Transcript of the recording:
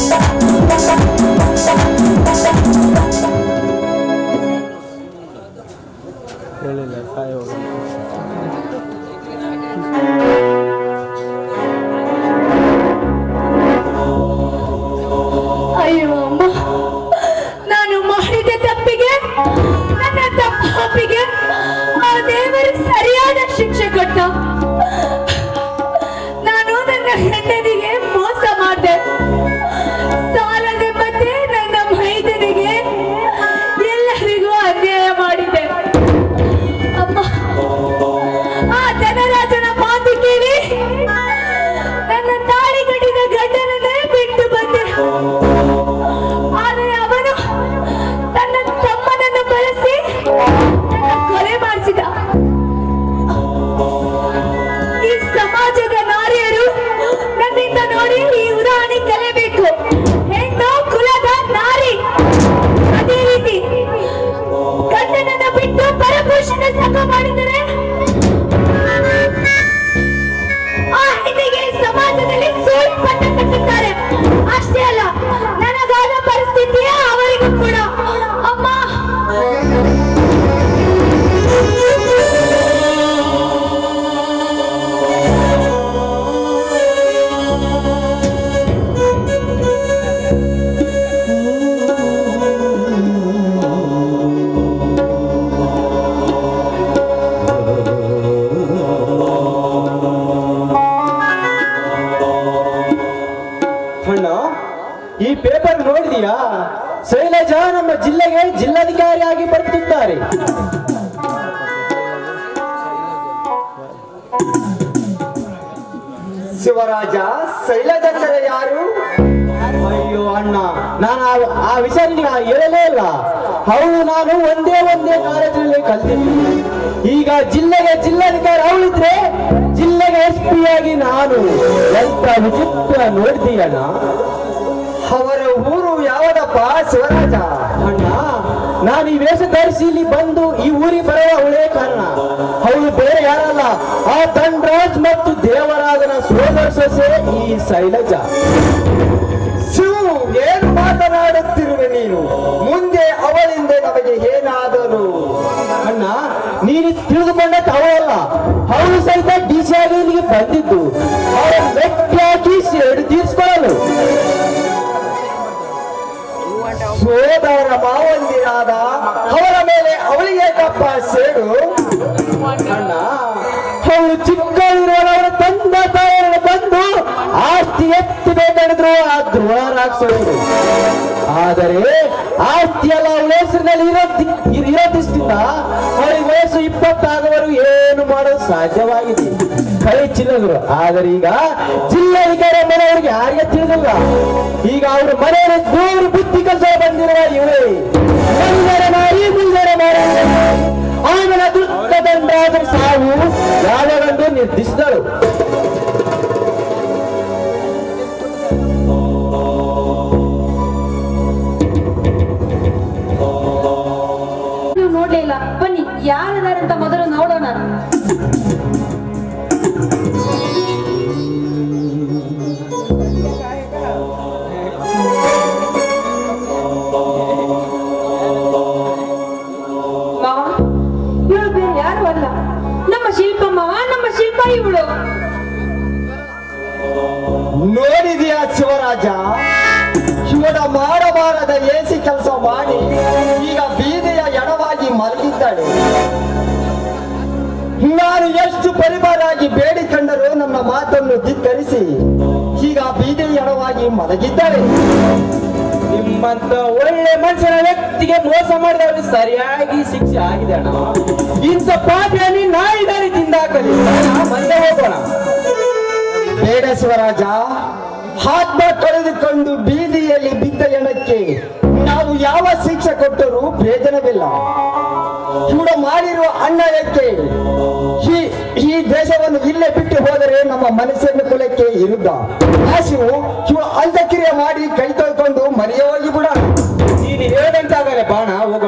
ಹೇಳಿಲ್ಲ ಸಾಯಿ ಹೋಗ ಅಯ್ಯೋ ಅಮ್ಮ ನಾನು ಮಾಡಿದ ತಪ್ಪಿಗೆ ನನ್ನ ತಪ್ಪಿಗೆ ಆ ದೇವರು ಸರಿಯಾದ ಶಿಕ್ಷೆ ಕೊಟ್ಟ ನಾನು ನನ್ನ ಹೆಂಡನಿಗೆ ಮೋಸ ಮಾಡಿದೆ ಸಾಲದ ಮತ್ತೆ ನನ್ನ ಮೈದನಿಗೆ ಎಲ್ಲರಿಗೂ ಅನ್ಯಾಯ ಮಾಡಿದ್ದೆ ಅಮ್ಮ ಆ ಧನರಾಜನ ಮಾತು ಕೇಳಿ ನನ್ನ ತಾಳಿ ಕಟ್ಟಿದ ಗಂಡನನ್ನೇ ಬಿಟ್ಟು ಬಂದೆ ಆದರೆ ಅವನು ತನ್ನ ತಮ್ಮನನ್ನು ಬಳಸಿ ನನ್ನ ಕೊಲೆ ಮಾಡಿಸಿದ ಈ ಸಮಾಜದ ನಾರಿಯರು ನನ್ನಿಂದ ನೋಡಿ ಈ ಉದಾಹರಣೆ ಕಲಿಯಬೇಕು ಹೆಣ್ಣು ಕುಲದ ನಾರಿ ಅದೇ ರೀತಿ ಗಂಡನನ್ನ ಬಿಟ್ಟು ಪರಪುರುಷನ ಸಂಘ ಮಾಡಿದರೆ ಆ ಹೆಣ್ಣಿಗೆ ಸಮಾಜದಲ್ಲಿ ಸೋಲು ಪಟ್ಟ ಕಟ್ಟುತ್ತಾರೆ ಅಷ್ಟೇ ಅಲ್ಲ ನನಗಾದ ಪರಿಸ್ಥಿತಿಯ ಅವರಿಗೂ ಕೂಡ ಅಮ್ಮ ಅಣ್ಣ ಈ ಪೇಪರ್ ನೋಡಿದೀಯಾ ಶೈಲಜಾ ನಮ್ಮ ಜಿಲ್ಲೆಗೆ ಜಿಲ್ಲಾಧಿಕಾರಿಯಾಗಿ ಬರ್ತಿದ್ದಾರೆ ಶಿವರಾಜ ಶೈಲಜಂದರೆ ಯಾರು ಅಯ್ಯೋ ಅಣ್ಣ ನಾನು ಆ- ಆ ವಿಷಯ ನಿನಗೆ ಹೇಳಲೇ ಇಲ್ಲ ಅವಳು ನಾನು ಒಂದೇ ಒಂದೇ ಕಾಲೇಜಿನಲ್ಲಿ ಕಲ್ತಿದ್ದೀನಿ ಈಗ ಜಿಲ್ಲೆಗೆ ಜಿಲ್ಲಾಧಿಕಾರಿ ಅವಳಿದ್ರೆ ಜಿಲ್ಲೆಗೆ ಎಸ್ ಪಿ ಆಗಿ ನಾನು ಎಂತ ವಿಚಿತ್ರ ನೋಡ್ತೀಯಣ್ಣ ಅವರ ಊರು ಯಾವದಪ್ಪ ಶಿವರಾಜ ಅಣ್ಣ ನಾನು ಈ ವೇಷ ಧರಿಸಿ ಇಲ್ಲಿ ಬಂದು ಈ ಊರಿಗೆ ಬರುವ ಅವಳೇ ಕಾರಣ ಅವಳು ಬೇರೆ ಯಾರಲ್ಲ ಆ ಧನ್ರಾಜ್ ಮತ್ತು ದೇವರಾಜನ ಸೋದರ ಸೊಸೆ ಈ ಶೈಲಜಾ ಶಿವು ಏನು ಮಾತನಾಡುತ್ತಿರುವೆ ನೀನು ಮುಂದೆ ಅವಳಿಂದ ನಮಗೆ ಏನಾದರೂ ಅಣ್ಣ ನೀನು ತಿಳಿದುಕೊಂಡ ಅವಳಲ್ಲ ಅವಳು ಸಹಿತ ಡಿ ಸಿ ಆಗಿ ಇಲ್ಲಿಗೆ ಬಂದಿದ್ದು ಅವಳ ಮೆಟ್ಟಿ ಹಾಕಿ ಸೇಡು ತೀರ್ಸ್ಕೊಳ್ಳಲು ಸೋದರ ಮಾವಂದಿರಾದ ಅವರ ಮೇಲೆ ಅವಳಿಗೆ ತಪ್ಪ ಸೇಡು ಅಣ್ಣ ಅವಳು ಚಿಕ್ಕವಳಿರುವಾಗ ಅವರ ತಂದ ತಾಯಿಯನ್ನು ಬಂದು ಆಸ್ತಿ ಎತ್ತಬೇಕಂದ್ರು ಆ ಧ್ರುವ ರಾಕ್ಷಸರು ಆದರೆ ಆಸ್ತಿ ಎಲ್ಲ ಅವಳ ಹೆಸರಿನಲ್ಲಿ ಇರೋದಿ ಇರೋದಿಷ್ಟಿಂದ ಅವಳಿಗೆ ವಯಸ್ಸು ಇಪ್ಪತ್ತಾಗವರೆಗೂ ಏನು ಮಾಡೋದು ಸಾಧ್ಯವಾಗಿದೆ ಕೈ ಚಿನ್ನದರು ಆದರೆ ಈಗ ಜಿಲ್ಲಾಧಿಕಾರಿ ಮನೆಯವರಿಗೆ ಯಾರಿಗೆ ತಿಳಿದಿಲ್ಲ ಈಗ ಅವ್ರ ಮನೆಯಲ್ಲಿ ದೂರು ಬುದ್ಧಿ ಕೆಲಸ ಬಂದಿರುವ ಇವರೇ ಮುಂದರೆ ಮಾರಿ ಮುಂದರೆ ಮಾರಿ ಆಮೇಲೆ ದುಷ್ಟದಂಡಾದ ಸಾವು ಯಾವಾಗಂದು ನಿರ್ದಿಸಿದಳು ನೀವು ನೋಡ್ಲೇ ಇಲ್ಲ ಬನ್ನಿ ಯಾರಿದಾರಂತ ಮೊದಲು ನೋಡೋಣ ಮಾವ ಇವಳು ಬೇರೆ ಯಾರು ಅಲ್ಲ ನಮ್ಮ ಶಿಲ್ಪ ಮಾವ ನಮ್ಮ ಶಿಲ್ಪ ಇವಳು ನೋಡಿದೆಯಾ ಶಿವರಾಜ ಇವನ ಮಾಡಬಾರದ ಏಸಿ ಕೆಲಸ ಮಾಡಿ ಈಗ ಬೀದಿಯ ಎಡವಾಗಿ ಮಲಗಿದ್ದಾಳೆ ನಾನು ಎಷ್ಟು ಪರಿವಾರಾಗಿ ಬೇಡಿಕೊಂಡರೂ ನನ್ನ ಮಾತನ್ನು ಧಿಕ್ಕರಿಸಿ ಈಗ ಬೀದಿ ಎಡವಾಗಿ ಮಲಗಿದ್ದಾಳೆ ನಿಮ್ಮಂತ ಒಳ್ಳೆ ಮನುಷ್ಯನ ವ್ಯಕ್ತಿಗೆ ಮೋಸ ಮಾಡಿದವರಿಗೆ ಸರಿಯಾಗಿ ಶಿಕ್ಷೆ ಆಗಿದೆ ಅಣ್ಣ ಇಂಥ ಪಾಪಿಯಲ್ಲಿ ನಾಯಿ ದಾರಿ ತಿಂದಾಕಲಿ ಮಂದೆ ಹೋಗೋಣ ಬೇಡ ಶಿವರಾಜ ಆತ್ಮ ಕಳೆದುಕೊಂಡು ಬೀದಿಯಲ್ಲಿ ಬಿದ್ದ ಎಣಕ್ಕೆ ನಾವು ಯಾವ ಶಿಕ್ಷೆ ಕೊಟ್ಟರೂ ಪ್ರಯೋಜನವಿಲ್ಲ ಇವಳ ಮಾಡಿರುವ ಅನ್ಯಾಯಕ್ಕೆ ಈ ಈ ದೇಶವನ್ನು ಇಲ್ಲೇ ಬಿಟ್ಟು ಹೋದರೆ ನಮ್ಮ ಮನಸ್ಸಿನ ಕುಲಕ್ಕೆ ವಿರುದ್ಧ ಆಶಿವು ಇವ ಅಂತ್ಯಕ್ರಿಯೆ ಮಾಡಿ ಕೈ ತೊಳ್ಕೊಂಡು ಮನೆಯ ಹೋಗಿ ಬಿಡ ನೀನು ಹೇಳ್ದಂತಾಗಲೇ ಬಾಣ